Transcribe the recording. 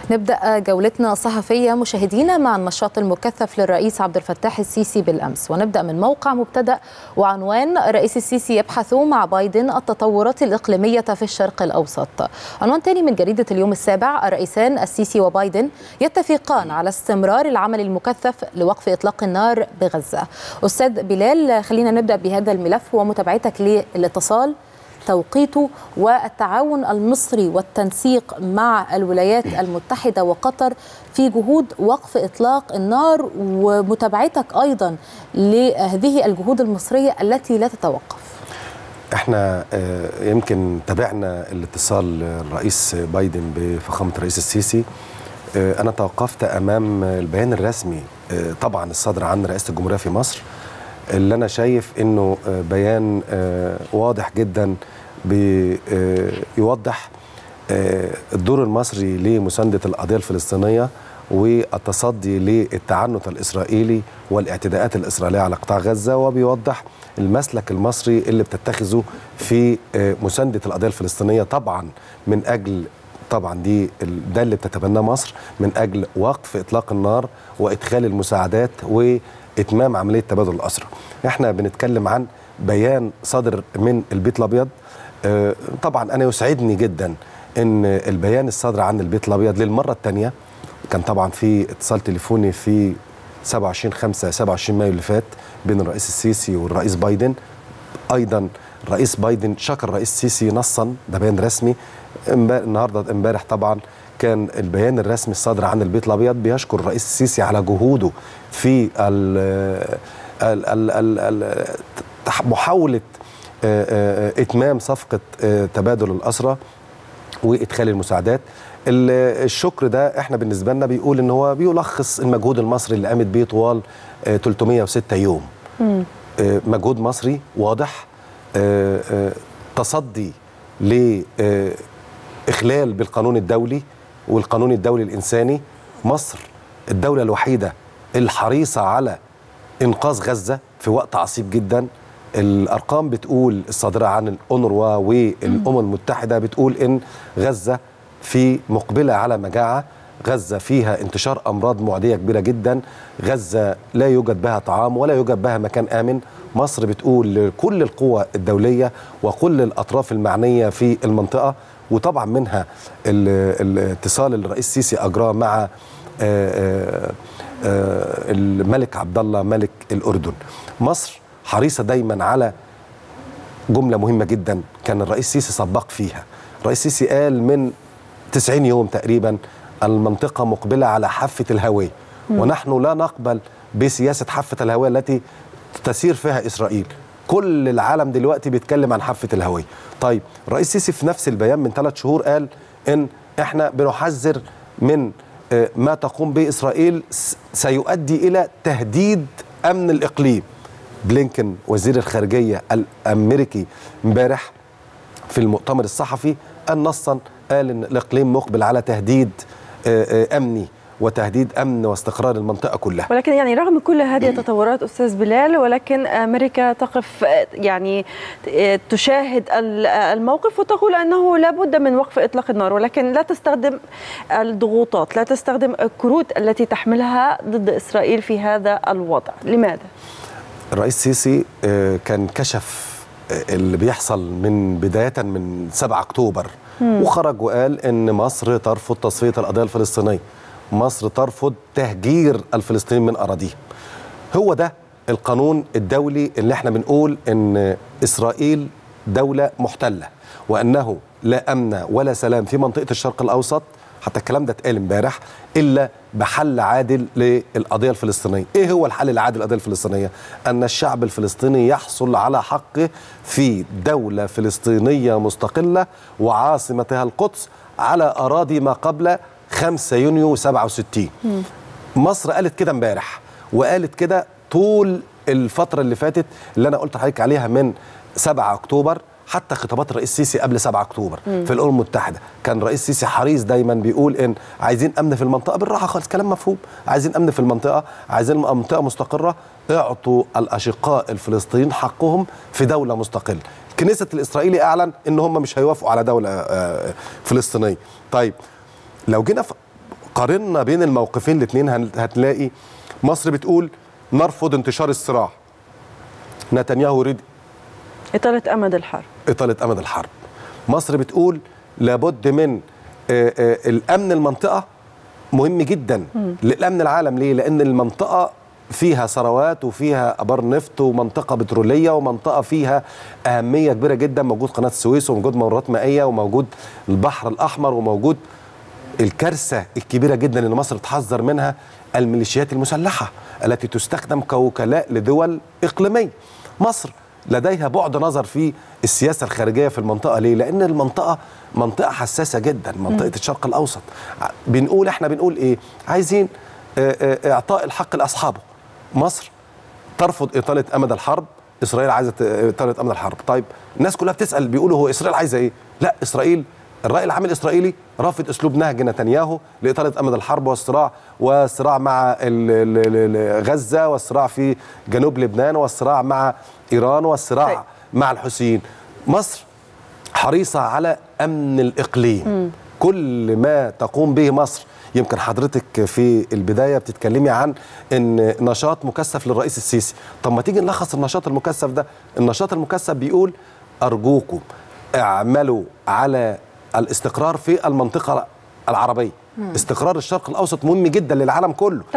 نبدأ جولتنا الصحفية مشاهدينا مع النشاط المكثف للرئيس عبد الفتاح السيسي بالأمس ونبدأ من موقع مبتدأ وعنوان الرئيس السيسي يبحث مع بايدن التطورات الإقليمية في الشرق الأوسط عنوان تاني من جريدة اليوم السابع الرئيسان السيسي وبايدن يتفقان على استمرار العمل المكثف لوقف إطلاق النار بغزة أستاذ بلال خلينا نبدأ بهذا الملف ومتابعتك للاتصال توقيته والتعاون المصري والتنسيق مع الولايات المتحدة وقطر في جهود وقف إطلاق النار ومتابعتك أيضا لهذه الجهود المصرية التي لا تتوقف احنا يمكن تابعنا الاتصال الرئيس بايدن بفخامة الرئيس السيسي انا توقفت امام البيان الرسمي طبعا الصادر عن رئاسة الجمهورية في مصر اللي انا شايف انه بيان واضح جدا بيوضح الدور المصري لمسانده القضيه الفلسطينيه والتصدي للتعنت الاسرائيلي والاعتداءات الاسرائيليه على قطاع غزه وبيوضح المسلك المصري اللي بتتخذه في مسانده القضيه الفلسطينيه طبعا من اجل طبعا دي ده اللي بتتبناه مصر من اجل وقف اطلاق النار وادخال المساعدات و اتمام عمليه تبادل الاسرى. احنا بنتكلم عن بيان صادر من البيت الابيض اه طبعا انا يسعدني جدا ان البيان الصادر عن البيت الابيض للمره الثانيه كان طبعا في اتصال تليفوني في 27 5 27 مايو اللي فات بين الرئيس السيسي والرئيس بايدن ايضا الرئيس بايدن شكر الرئيس السيسي نصا ده بيان رسمي النهارده امبارح طبعا كان البيان الرسمي الصادر عن البيت الابيض بيشكر الرئيس السيسي على جهوده في ال ال ال ال محاوله اتمام صفقه تبادل الاسرى وادخال المساعدات الشكر ده احنا بالنسبه لنا بيقول ان هو بيلخص المجهود المصري اللي قامت بيه طوال 306 يوم مجهود مصري واضح تصدي ل إخلال بالقانون الدولي والقانون الدولي الإنساني مصر الدولة الوحيدة الحريصة على إنقاذ غزة في وقت عصيب جدا الأرقام بتقول الصادرة عن الأونروا والأمم المتحدة بتقول إن غزة في مقبلة على مجاعة غزة فيها انتشار أمراض معدية كبيرة جدا غزة لا يوجد بها طعام ولا يوجد بها مكان آمن مصر بتقول لكل القوى الدولية وكل الأطراف المعنية في المنطقة وطبعا منها الاتصال اللي الرئيس السيسي اجراه مع الملك عبد الله ملك الاردن مصر حريصه دايما على جمله مهمه جدا كان الرئيس السيسي سبق فيها الرئيس السيسي قال من 90 يوم تقريبا المنطقه مقبله على حافه الهويه ونحن لا نقبل بسياسه حافه الهويه التي تسير فيها اسرائيل كل العالم دلوقتي بيتكلم عن حافه الهويه طيب الرئيس السيسي في نفس البيان من ثلاث شهور قال ان احنا بنحذر من ما تقوم به اسرائيل سيؤدي الى تهديد امن الاقليم بلينكن وزير الخارجيه الامريكي امبارح في المؤتمر الصحفي قال نصا قال ان الاقليم مقبل على تهديد امني وتهديد امن واستقرار المنطقه كلها ولكن يعني رغم كل هذه التطورات استاذ بلال ولكن امريكا تقف يعني تشاهد الموقف وتقول انه لابد من وقف اطلاق النار ولكن لا تستخدم الضغوطات لا تستخدم الكروت التي تحملها ضد اسرائيل في هذا الوضع لماذا الرئيس السيسي كان كشف اللي بيحصل من بدايه من 7 اكتوبر وخرج وقال ان مصر ترفض تصفيه القضيه الفلسطينيه مصر ترفض تهجير الفلسطينيين من اراضيهم هو ده القانون الدولي اللي احنا بنقول ان اسرائيل دوله محتله وانه لا امن ولا سلام في منطقه الشرق الاوسط حتى الكلام ده اتقال امبارح الا بحل عادل للقضيه الفلسطينيه، ايه هو الحل العادل للقضيه الفلسطينيه؟ ان الشعب الفلسطيني يحصل على حقه في دوله فلسطينيه مستقله وعاصمتها القدس على اراضي ما قبل 5 يونيو 67 م. مصر قالت كده امبارح وقالت كده طول الفتره اللي فاتت اللي انا قلت لحضرتك عليها من 7 اكتوبر حتى خطابات الرئيس السيسي قبل 7 اكتوبر م. في الامم المتحده كان الرئيس السيسي حريص دايما بيقول ان عايزين امن في المنطقه بالراحه خالص كلام مفهوم عايزين امن في المنطقه عايزين منطقه مستقره اعطوا الاشقاء الفلسطينيين حقهم في دوله مستقله الكنيسة الإسرائيلي أعلن إن هم مش هيوافقوا على دولة فلسطينية طيب لو جينا قارنا بين الموقفين الاثنين هتلاقي مصر بتقول نرفض انتشار الصراع نتنياهو يريد إطالة أمد الحرب إطالة أمد الحرب مصر بتقول لابد من آه، آه، الأمن المنطقة مهم جدا للأمن العالم ليه؟ لأن المنطقة فيها ثروات وفيها ابار نفط ومنطقه بتروليه ومنطقه فيها اهميه كبيره جدا موجود قناه السويس وموجود ممرات مائيه وموجود البحر الاحمر وموجود الكارثه الكبيره جدا اللي مصر بتحذر منها الميليشيات المسلحه التي تستخدم كوكلاء لدول اقليميه. مصر لديها بعد نظر في السياسه الخارجيه في المنطقه ليه؟ لان المنطقه منطقه حساسه جدا، منطقه الشرق الاوسط. بنقول احنا بنقول ايه؟ عايزين آه، آه، اعطاء الحق لاصحابه. مصر ترفض اطاله امد الحرب اسرائيل عايزه اطاله امد الحرب طيب الناس كلها بتسال بيقولوا هو اسرائيل عايزه ايه لا اسرائيل الراي العام الاسرائيلي رافض اسلوب نهج نتنياهو لاطاله امد الحرب والصراع والصراع مع ال- ال- ال- غزه والصراع في جنوب لبنان والصراع مع ايران والصراع طيب. مع الحوثيين مصر حريصه على امن الاقليم كل ما تقوم به مصر يمكن حضرتك في البدايه بتتكلمي عن ان نشاط مكثف للرئيس السيسي طب ما تيجي نلخص النشاط المكثف ده النشاط المكثف بيقول ارجوكم اعملوا على الاستقرار في المنطقه العربيه استقرار الشرق الاوسط مهم جدا للعالم كله